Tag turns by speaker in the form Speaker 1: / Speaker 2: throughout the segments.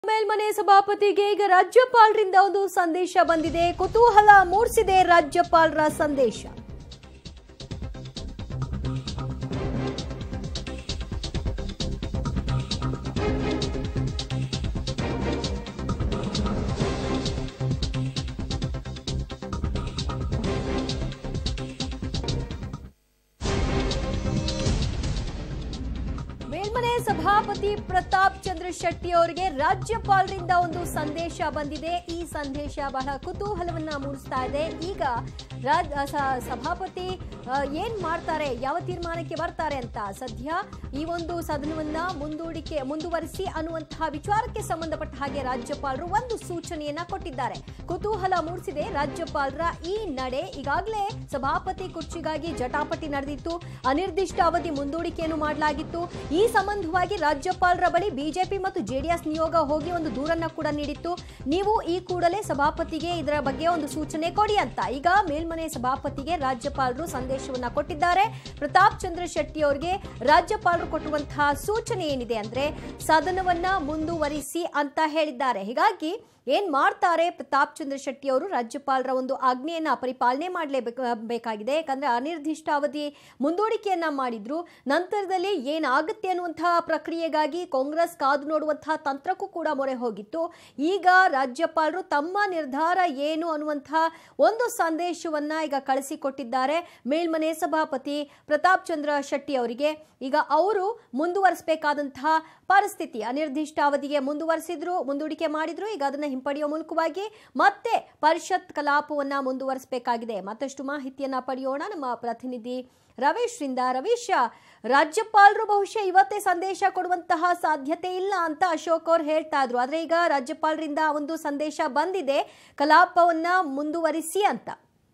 Speaker 1: ಮೇಲ್ಮನೆ ಸಭಾಪತಿಗೆ ಈಗ ರಾಜ್ಯಪಾಲರಿಂದ ಒಂದು ಸಂದೇಶ ಬಂದಿದೆ ಕುತೂಹಲ ಮೂಡಿಸಿದೆ ರಾಜ್ಯಪಾಲರ ಸಂದೇಶ ಮೇಲ್ಮನೆ ಸಭಾಪತಿ ಪ್ರತಾಪ್ ಚಂದ್ರ ಶೆಟ್ಟಿ ಅವರಿಗೆ ರಾಜ್ಯಪಾಲರಿಂದ ಒಂದು ಸಂದೇಶ ಬಂದಿದೆ ಈ ಸಂದೇಶ ಬಹಳ ಕುತೂಹಲವನ್ನ ಮೂಡಿಸ್ತಾ ಇದೆ ಈಗ ರಾಜ್ ಸ- ಸಭಾಪತಿ ಆ, ಏನ್ ಮಾಡ್ತಾರೆ ಯಾವ ತೀರ್ಮಾನಕ್ಕೆ ಬರ್ತಾರೆ ಅಂತ ಸದ್ಯ ಈ ಒಂದು ಸದನವನ್ನ ಮುಂದೂಡಿಕೆ ಮುಂದುವರಿಸಿ ಅನ್ನುವಂತಹ ವಿಚಾರಕ್ಕೆ ಸಂಬಂಧಪಟ್ಟ ಹಾಗೆ ರಾಜ್ಯಪಾಲರು ಒಂದು ಸೂಚನೆಯನ್ನ ಕೊಟ್ಟಿದ್ದಾರೆ ಕುತೂಹಲ ಮೂಡಿಸಿದೆ ರಾಜ್ಯಪಾಲರ ಈ ನಡೆ ಈಗಾಗಲೇ ಸಭಾಪತಿ ಕುರ್ಚಿಗಾಗಿ ಜಟಾಪಟಿ ನಡೆದಿತ್ತು ಅನಿರ್ದಿಷ್ಟ ಅವಧಿ ಮುಂದೂಡಿಕೆಯನ್ನು ಮಾಡಲಾಗಿತ್ತು ಈ ಸಂಬಂಧವಾಗಿ ರಾಜ್ಯಪಾಲರ ಬಳಿ ಬಿಜೆಪಿ ಮತ್ತು ಜೆಡಿಎಸ್ ನಿಯೋಗ ಹೋಗಿ ಒಂದು ದೂರನ್ನ ಕೂಡ ನೀಡಿತ್ತು ನೀವು ಈ ಕೂಡಲೇ ಸಭಾಪತಿಗೆ ಇದರ ಬಗ್ಗೆ ಒಂದು ಸೂಚನೆ ಕೊಡಿ ಅಂತ ಈಗ ಮೇಲ್ಮನೆ ಸಭಾಪತಿಗೆ ರಾಜ್ಯಪಾಲರು ಸಂದೇಶವನ್ನ ಕೊಟ್ಟಿದ್ದಾರೆ ಪ್ರತಾಪ್ ಚಂದ್ರ ಶೆಟ್ಟಿ ಅವರಿಗೆ ರಾಜ್ಯಪಾಲರು ಕೊಟ್ಟಿರುವಂತಹ ಸೂಚನೆ ಏನಿದೆ ಅಂದ್ರೆ ಸದನವನ್ನ ಮುಂದುವರಿಸಿ ಅಂತ ಹೇಳಿದ್ದಾರೆ ಹೀಗಾಗಿ ಏನ್ ಮಾಡ್ತಾರೆ ಪ್ರತಾಪ್ ಚಂದ್ರ ಶೆಟ್ಟಿ ಅವರು ರಾಜ್ಯಪಾಲರ ಒಂದು ಆಜ್ಞೆಯನ್ನ ಪರಿಪಾಲನೆ ಮಾಡಲೇಬೇಕು ಬೇಕಾಗಿದೆ ಯಾಕಂದ್ರೆ ಅನಿರ್ದಿಷ್ಟ ಅವಧಿ ಮುಂದೂಡಿಕೆಯನ್ನ ಮಾಡಿದ್ರು ನಂತರದಲ್ಲಿ ಏನಾಗುತ್ತೆ ಅನ್ನುವಂತಹ ಪ್ರಕ್ರಿಯೆಗಾಗಿ ಕಾಂಗ್ರೆಸ್ ಕಾದು ನೋಡುವಂತಹ ತಂತ್ರಕ್ಕೂ ಕೂಡ ಮೊರೆ ಹೋಗಿತ್ತು ಈಗ ರಾಜ್ಯಪಾಲರು ತಮ್ಮ ನಿರ್ಧಾರ ಏನು ಅನ್ನುವಂತಹ ಒಂದು ಸಂದೇಶವನ್ನ ಈಗ ಕಳಿಸಿಕೊಟ್ಟಿದ್ದಾರೆ ಮೇಲ್ಮನೆ ಸಭಾಪತಿ ಪ್ರತಾಪ್ ಚಂದ್ರ ಶೆಟ್ಟಿ ಅವರಿಗೆ ಈಗ ಅವರು ಮುಂದುವರಿಸಬೇಕಾದಂತಹ ಪರಿಸ್ಥಿತಿ ಅನಿರ್ದಿಷ್ಟ ಅವಧಿಗೆ ಮುಂದುವರಿಸಿದ್ರು ಮುಂದೂಡಿಕೆ ಮಾಡಿದ್ರು ಈಗ ಅದನ್ನ ಹಿಂಪಡೆಯುವ ಮೂಲಕವಾಗಿ ಮತ್ತೆ ಪರಿಷತ್ ಕಲಾಪವನ್ನ ಮುಂದುವರಿಸಬೇಕಾಗಿದೆ ಮತ್ತಷ್ಟು ಮಾಹಿತಿಯನ್ನ ಪಡೆಯೋಣ ನಮ್ಮ ಪ್ರತಿನಿಧಿ ರವೀಶ್ರಿಂದ ರವೀಶ್ ರಾಜ್ಯಪಾಲರು ಬಹುಶಃ ಇವತ್ತೇ ಸಂದೇಶ ಕೊಡುವಂತಹ ಸಾಧ್ಯತೆ ಇಲ್ಲ ಅಂತ ಅಶೋಕ್ ಅವ್ರು ಹೇಳ್ತಾ ಇದ್ರು ಆದ್ರೆ ಈಗ ರಾಜ್ಯಪಾಲರಿಂದ ಒಂದು ಸಂದೇಶ ಬಂದಿದೆ ಕಲಾಪವನ್ನ ಮುಂದುವರಿಸಿ ಅಂತ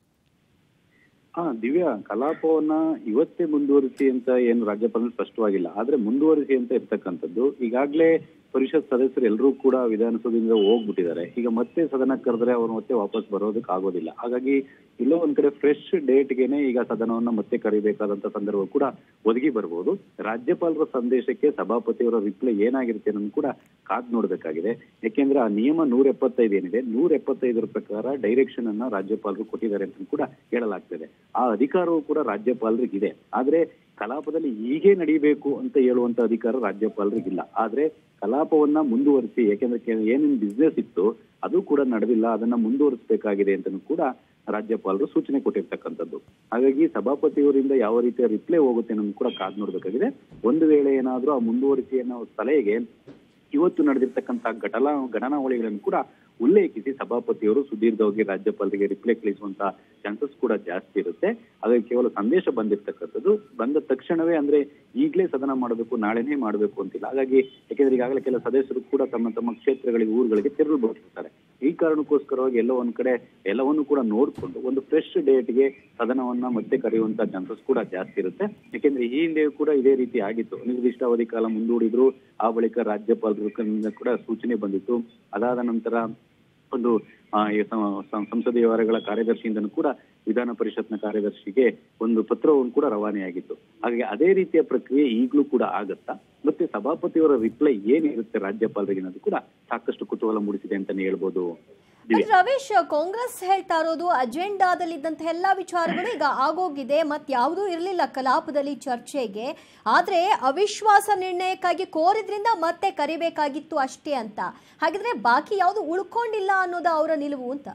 Speaker 2: ಹಾ ದಿವ್ಯಾ ಕಲಾಪವನ್ನ ಇವತ್ತೇ ಮುಂದುವರಿಸಿ ಅಂತ ಏನು ರಾಜ್ಯಪಾಲ ಸ್ಪಷ್ಟವಾಗಿಲ್ಲ ಆದ್ರೆ ಮುಂದುವರಿಸಿ ಅಂತ ಇರ್ತಕ್ಕಂಥದ್ದು ಈಗಾಗಲೇ ಪರಿಷತ್ ಸದಸ್ಯರು ಎಲ್ಲರೂ ಕೂಡ ವಿಧಾನಸೌಧದಿಂದ ಹೋಗ್ಬಿಟ್ಟಿದ್ದಾರೆ ಈಗ ಮತ್ತೆ ಸದನ ಕರೆದ್ರೆ ಅವ್ರು ಮತ್ತೆ ವಾಪಸ್ ಬರೋದಕ್ಕೆ ಆಗೋದಿಲ್ಲ ಹಾಗಾಗಿ ಎಲ್ಲೋ ಒಂದ್ ಕಡೆ ಫ್ರೆಶ್ ಡೇಟ್ಗೆನೆ ಈಗ ಸದನವನ್ನ ಮತ್ತೆ ಕರಿಬೇಕಾದಂತ ಸಂದರ್ಭ ಕೂಡ ಒದಗಿ ಬರ್ಬೋದು ರಾಜ್ಯಪಾಲರ ಸಂದೇಶಕ್ಕೆ ಸಭಾಪತಿಯವರ ರಿಪ್ಲೈ ಏನಾಗಿರುತ್ತೆ ಅನ್ನೋದು ಕೂಡ ಕಾದ್ ನೋಡ್ಬೇಕಾಗಿದೆ ಯಾಕೆಂದ್ರೆ ಆ ನಿಯಮ ನೂರ ಎಪ್ಪತ್ತೈದು ಏನಿದೆ ನೂರ ಎಪ್ಪತ್ತೈದರ ಪ್ರಕಾರ ಡೈರೆಕ್ಷನ್ ಅನ್ನ ರಾಜ್ಯಪಾಲರು ಕೊಟ್ಟಿದ್ದಾರೆ ಅಂತ ಕೂಡ ಹೇಳಲಾಗ್ತದೆ ಆ ಅಧಿಕಾರವೂ ಕೂಡ ರಾಜ್ಯಪಾಲರಿಗಿದೆ ಆದ್ರೆ ಕಲಾಪದಲ್ಲಿ ಹೀಗೆ ನಡೀಬೇಕು ಅಂತ ಹೇಳುವಂತ ಅಧಿಕಾರ ರಾಜ್ಯಪಾಲರಿಗಿಲ್ಲ ಆದ್ರೆ ಕಲಾಪವನ್ನ ಮುಂದುವರಿಸಿ ಯಾಕೆಂದ್ರೆ ಕೆ- ಏನೇನ್ ಬಿಸ್ನೆಸ್ ಇತ್ತು ಅದು ಕೂಡ ನಡೆದಿಲ್ಲ ಅದನ್ನ ಮುಂದುವರಿಸಬೇಕಾಗಿದೆ ಅಂತನೂ ಕೂಡ ರಾಜ್ಯಪಾಲರು ಸೂಚನೆ ಕೊಟ್ಟಿರ್ತಕ್ಕಂಥದ್ದು ಹಾಗಾಗಿ ಸಭಾಪತಿಯವರಿಂದ ಯಾವ ರೀತಿಯ ರಿಪ್ಲೈ ಹೋಗುತ್ತೆ ಅನ್ನೋದು ಕೂಡ ಕಾದ್ ನೋಡ್ಬೇಕಾಗಿದೆ ಒಂದು ವೇಳೆ ಏನಾದ್ರೂ ಆ ಮುಂದುವರಿಕೆಯನ್ನ ಸಲಹೆಗೆ ಇವತ್ತು ನಡೆದಿರ್ತಕ್ಕಂತಹ ಘಟನಾ ಘಟನಾವಳಿಗಳನ್ನು ಕೂಡ ಉಲ್ಲೇಖಿಸಿ ಸಭಾಪತಿಯವರು ಸುದೀರ್ಘವಾಗಿ ರಾಜ್ಯಪಾಲರಿಗೆ ರಿಪ್ಲೈ ಕಳಿಸುವಂತ ಚಾನ್ಸಸ್ ಕೂಡ ಜಾಸ್ತಿ ಇರುತ್ತೆ ಹಾಗಾಗಿ ಕೇವಲ ಸಂದೇಶ ಬಂದಿರ್ತಕ್ಕಂಥದ್ದು ಬಂದ ತಕ್ಷಣವೇ ಅಂದ್ರೆ ಈಗಲೇ ಸದನ ಮಾಡಬೇಕು ನಾಳೆನೇ ಮಾಡಬೇಕು ಅಂತಿಲ್ಲ ಹಾಗಾಗಿ ಯಾಕೆಂದ್ರೆ ಈಗಾಗಲೇ ಕೆಲ ಸದಸ್ಯರು ಕೂಡ ತಮ್ಮ ತಮ್ಮ ಕ್ಷೇತ್ರಗಳಿಗೆ ಊರುಗಳಿಗೆ ತೆರಳು ಬರ್ತಿರ್ತಾರೆ ಈ ಕಾರಣಕ್ಕೋಸ್ಕರವಾಗಿ ಎಲ್ಲ ಒಂದ್ ಕಡೆ ಎಲ್ಲವನ್ನು ಕೂಡ ನೋಡ್ಕೊಂಡು ಒಂದು ಫ್ರೆಶ್ ಡೇಟ್ಗೆ ಸದನವನ್ನ ಮತ್ತೆ ಕರೆಯುವಂತ ಚಾನ್ಸಸ್ ಕೂಡ ಜಾಸ್ತಿ ಇರುತ್ತೆ ಯಾಕೆಂದ್ರೆ ಈ ಹಿಂದೆಯೂ ಕೂಡ ಇದೇ ರೀತಿ ಆಗಿತ್ತು ನಿರ್ದಿಷ್ಟ ಅವಧಿ ಕಾಲ ಮುಂದೂಡಿದ್ರು ಆ ಬಳಿಕ ರಾಜ್ಯಪಾಲರು ಕಡೆಯಿಂದ ಕೂಡ ಸೂಚನೆ ಬಂದಿತ್ತು ಅದಾದ ನಂತರ ಒಂದು ಆ, ಈ ಸಂ- ಸಂ- ಸಂಸದೀಯ ವ್ಯವಹಾರಗಳ ಕಾರ್ಯದರ್ಶಿಯಿಂದನೂ ಕೂಡ ವಿಧಾನ ಪರಿಷತ್ನ ಕಾರ್ಯದರ್ಶಿಗೆ ಒಂದು ಪತ್ರವನ್ನು ಕೂಡ ರವಾನೆಯಾಗಿತ್ತು ಹಾಗಾಗಿ ಅದೇ ರೀತಿಯ ಪ್ರಕ್ರಿಯೆ ಈಗಲೂ ಕೂಡ ಆಗತ್ತಾ ಮತ್ತೆ ಸಭಾಪತಿಯವರ ರಿಪ್ಲೈ ಏನಿರುತ್ತೆ ರಾಜ್ಯಪಾಲರಿಗೆ ಅನ್ನೋದು ಕೂಡ ಸಾಕಷ್ಟು ಕುತೂಹಲ ಮೂಡಿಸಿದೆ ಅಂತಾನೆ ಹೇಳ್ಬೋದು ದಿವ್ಯಾ.
Speaker 1: ಆದ್ರೆ ರವೀಶ್ ಕಾಂಗ್ರೆಸ್ ಹೇಳ್ತಾ ಇರೋದು ಅಜೆಂಡಾದಲ್ಲಿದ್ದಂಥ ಎಲ್ಲಾ ವಿಚಾರಗಳು ಈಗ ಆಗೋಗಿದೆ ಮತ್ ಯಾವುದೂ ಇರಲಿಲ್ಲ ಕಲಾಪದಲ್ಲಿ ಚರ್ಚೆಗೆ ಆದ್ರೆ ಅವಿಶ್ವಾಸ ನಿರ್ಣಯಕ್ಕಾಗಿ ಕೋರಿದ್ರಿಂದ ಮತ್ತೆ ಕರಿಬೇಕಾಗಿತ್ತು ಅಷ್ಟೇ ಅಂತ ಹಾಗಿದ್ರೆ ಬಾಕಿ ಯಾವುದು ಉಳ್ಕೊಂಡಿಲ್ಲ ಅನ್ನೋದು ಅವರ ನಿಲುವು ಅಂತ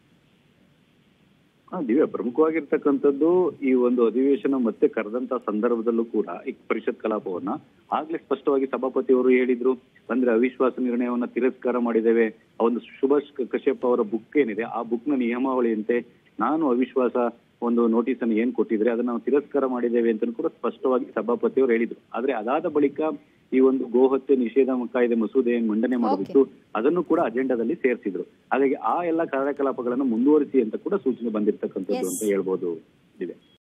Speaker 2: ಹಾ ದಿವ್ಯ ಪ್ರಮುಖವಾಗಿರ್ತಕ್ಕಂಥದ್ದು ಈ ಒಂದು ಅಧಿವೇಶನ ಮತ್ತೆ ಕರೆದಂತ ಸಂದರ್ಭದಲ್ಲೂ ಕೂಡ ಈ ಪರಿಷತ್ ಕಲಾಪವನ್ನ ಆಗ್ಲೇ ಸ್ಪಷ್ಟವಾಗಿ ಸಭಾಪತಿಯವರು ಹೇಳಿದ್ರು ಅಂದ್ರೆ ಅವಿಶ್ವಾಸ ನಿರ್ಣಯವನ್ನ ತಿರಸ್ಕಾರ ಮಾಡಿದ್ದೇವೆ ಆ ಒಂದು ಸುಭಾಷ್ ಕಶ್ಯಪ್ ಅವರ ಬುಕ್ ಏನಿದೆ ಆ ಬುಕ್ ನ ನಿಯಮಾವಳಿಯಂತೆ ನಾನು ಅವಿಶ್ವಾಸ ಒಂದು ನೋಟಿಸ್ ಅನ್ನು ಏನ್ ಕೊಟ್ಟಿದ್ರೆ ಅದನ್ನ ನಾವು ತಿರಸ್ಕಾರ ಮಾಡಿದ್ದೇವೆ ಅಂತ ಕೂಡ ಸ್ಪಷ್ಟವಾಗಿ ಸಭಾಪತಿಯವರು ಹೇಳಿದ್ರು ಆದ್ರೆ ಅದಾದ ಬಳಿಕ ಈ ಒಂದು ಗೋಹತ್ಯೆ ನಿಷೇಧ ಕಾಯ್ದೆ ಮಸೂದೆ ಏನ್ ಮಂಡನೆ ಮಾಡೋದಿತ್ತು ಅದನ್ನು ಕೂಡ ಅಜೆಂಡಾದಲ್ಲಿ ಸೇರಿಸಿದ್ರು ಹಾಗಾಗಿ ಆ ಎಲ್ಲ ಕಾರ್ಯಕಲಾಪಗಳನ್ನು ಮುಂದುವರಿಸಿ ಅಂತ ಕೂಡ ಸೂಚನೆ ಬಂದಿರ್ತಕ್ಕಂಥದ್ದು
Speaker 1: Yes.
Speaker 2: ಅಂತ ಹೇಳ್ಬೋದು ಇದೆ